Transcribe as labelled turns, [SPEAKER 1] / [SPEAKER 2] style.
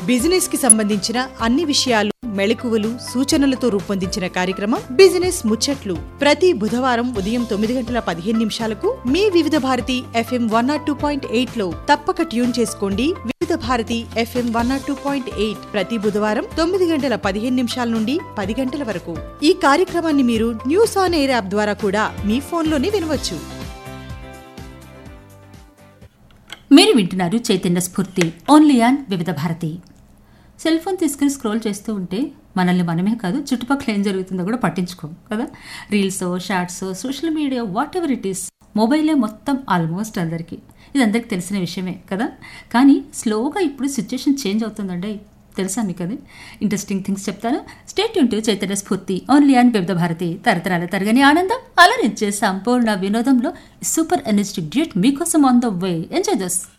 [SPEAKER 1] business కి సంబంధించిన అన్ని విషయాలు మెళకువలు సూచనలతో రూపొందించిన కార్యక్రమం బిజినెస్ ముచ్చట్లు ప్రతి బుధవారం ఉదయం తొమ్మిది గంటల పదిహేను నిమిషాలకు మీ Vividh Bharati FM one nought two point eight లో తప్పక ట్యూన్ చేసుకోండి Vividh Bharati FM one nought two point eight ప్రతి బుధవారం తొమ్మిది గంటల పదిహేను నిమిషాల నుండి పది గంటల వరకు ఈ కార్యక్రమాన్ని మీరు న్యూస్ ఆన్ ఎయిర్ యాప్ ద్వారా కూడా మీ ఫోన్లోనే వినవచ్చు
[SPEAKER 2] మీరు వింటున్నారు Chaitanya Spoorthi only on Vividh Bharati cell phone తీసుకుని స్క్రోల్ చేస్తూ ఉంటే మనల్ని మనమే కాదు చుట్టుపక్కల ఏం జరుగుతుందో కూడా పట్టించుకోం కదా reels shorts social media whatever it is మొబైలే మొత్తం ఆల్మోస్ట్ అందరికీ ఇది అందరికి తెలిసిన విషయమే కదా కానీ స్లోగా ఇప్పుడు సిచ్యుయేషన్ చేంజ్ అవుతుందండి తెలుసా మీకు అది ఇంట్రెస్టింగ్ థింగ్స్ చెప్తాను state to Chaitanya Spoorthi only and వివిధ భారతి తరతరాల తరగని ఆనందం అలరించే సంపూర్ణ వినోదంలో సూపర్ ఎనర్జెటిక్ డ్యూట్ మీకోసం ఆన్ ద వే ఎంజాయ్ చేస్తాం